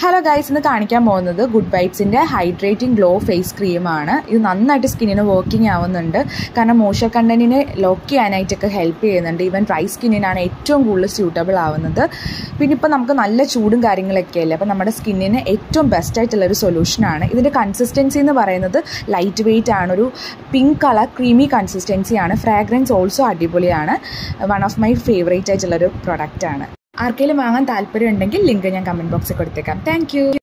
hello guys ഇന്ന് കാണിക്കാൻ പോകുന്നത് ഗുഡ് വൈബ്സിൻ്റെ ഹൈഡ്രേറ്റിംഗ് ഗ്ലോ ഫേസ് ക്രീമാണ് ഇത് നന്നായിട്ട് സ്കിന്നിന് വർക്കിംഗ് ആവുന്നുണ്ട് കാരണം മോശർ കണ്ടന്റിനെ ലോക്ക് ചെയ്യാനായിട്ടൊക്കെ ഹെൽപ്പ് ചെയ്യുന്നുണ്ട് ഈവൻ ഡ്രൈ സ്കിന്നിനാണ് ഏറ്റവും കൂടുതൽ സ്യൂട്ടബിൾ ആവുന്നത് പിന്നെ ഇപ്പോൾ നമുക്ക് നല്ല ചൂടും കാര്യങ്ങളൊക്കെ അല്ലേ അപ്പോൾ നമ്മുടെ സ്കിന്നിന് ഏറ്റവും ബെസ്റ്റ് ആയിട്ടുള്ളൊരു സൊല്യൂഷനാണ് ഇതിൻ്റെ കൺസിസ്റ്റൻസി എന്ന് പറയുന്നത് ലൈറ്റ് വെയിറ്റ് ആണ് ഒരു പിങ്ക് കളർ ക്രീമി കൺസിസ്റ്റൻസിയാണ് ഫ്രാഗ്രൻസ് ഓൾസോ അടിപൊളിയാണ് വൺ ഓഫ് മൈ ഫേവറേറ്റ് ആയിട്ടുള്ളൊരു പ്രൊഡക്റ്റാണ് ആർക്കെങ്കിലും വാങ്ങാൻ താല്പര്യം ഉണ്ടെങ്കിൽ ലിങ്ക് ഞാൻ കമൻറ്റ് ബോക്സിൽ കൊടുത്തേക്കാം താങ്ക്